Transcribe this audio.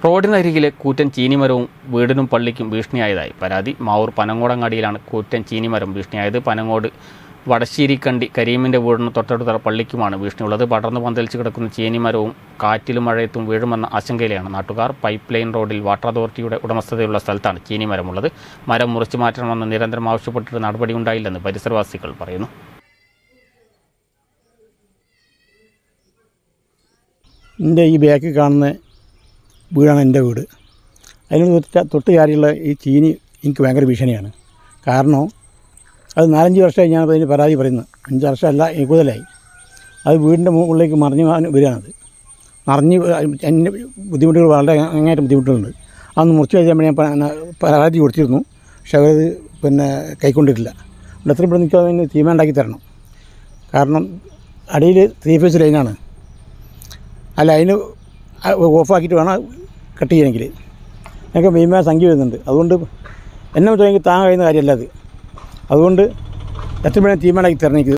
റോഡിനരികിലെ കൂറ്റൻ ചീനിമരവും വീടിനും പള്ളിക്കും ഭീഷണിയായതായി പരാതി മാവൂർ പനങ്ങോടങ്ങാടിയിലാണ് കൂറ്റൻ ചീനിമരം ഭീഷണിയായത് പനങ്ങോട് വടശ്ശേരിക്കണ്ടി കരീമിൻ്റെ വീടിന് തൊട്ടടുത്ത പള്ളിക്കുമാണ് ഭീഷണിയുള്ളത് പടർന്നു പന്തലിച്ച് കിടക്കുന്ന ചീനിമരവും കാറ്റിലും മഴയത്തും വീഴുമെന്ന ആശങ്കയിലാണ് നാട്ടുകാർ പൈപ്പ് ലൈൻ റോഡിൽ വാട്ടർ അതോറിറ്റിയുടെ ഉടമസ്ഥതയുള്ള സ്ഥലത്താണ് ചീനിമരമുള്ളത് മരം മുറിച്ചു മാറ്റണമെന്ന് നിരന്തരം ആവശ്യപ്പെട്ടിട്ട് നടപടിയുണ്ടായില്ലെന്ന് പരിസരവാസികൾ പറയുന്നു എൻ്റെ ഈ ബാക്കിൽ കാണുന്ന വീടാണ് എൻ്റെ വീട് അതിനോട് തൊട്ട് തൊട്ട് ചാരിയുള്ള ഈ ചീനി എനിക്ക് ഭയങ്കര ഭീഷണിയാണ് കാരണം അത് നാലഞ്ച് വർഷമായി ഞാൻ അതിന് പരാതി പറയുന്നത് അഞ്ച് വർഷമല്ല ഈ കൂടുതലായി അത് വീടിൻ്റെ മുകളിലേക്ക് മറിഞ്ഞ് വ- വരികയാണത് മറിഞ്ഞ് എൻ്റെ ബുദ്ധിമുട്ടുകൾ വളരെ അങ്ങേയറ്റം ബുദ്ധിമുട്ടുകളുണ്ട് അതൊന്ന് മുറിച്ച് കഴിയുമ്പോൾ ഞാൻ പ- ന- പരാതി കൊടുത്തിരുന്നു പക്ഷെ അവരത് പിന്നെ കൈക്കൊണ്ടിട്ടില്ല ഇവിടെ എത്ര ഇവിടെ നിൽക്കുക അതിന് തീരുമാനം തരണം കാരണം അടിയിൽ ത്രീ ഫേസ് ലൈനാണ് ആ ലൈന് ഓഫാക്കിയിട്ട് വേണം കട്ട് ചെയ്യണമെങ്കിൽ എനിക്ക് ഭീമമായ സംഖ്യ വരുന്നുണ്ട് അതുകൊണ്ട് എന്നെ വെച്ചാൽ എനിക്ക് താങ്ങാൻ കഴിയുന്ന കാര്യമല്ല അത് അതുകൊണ്ട് എത്ര മണി തീരുമാനമാക്കി തരണം എനിക്ക്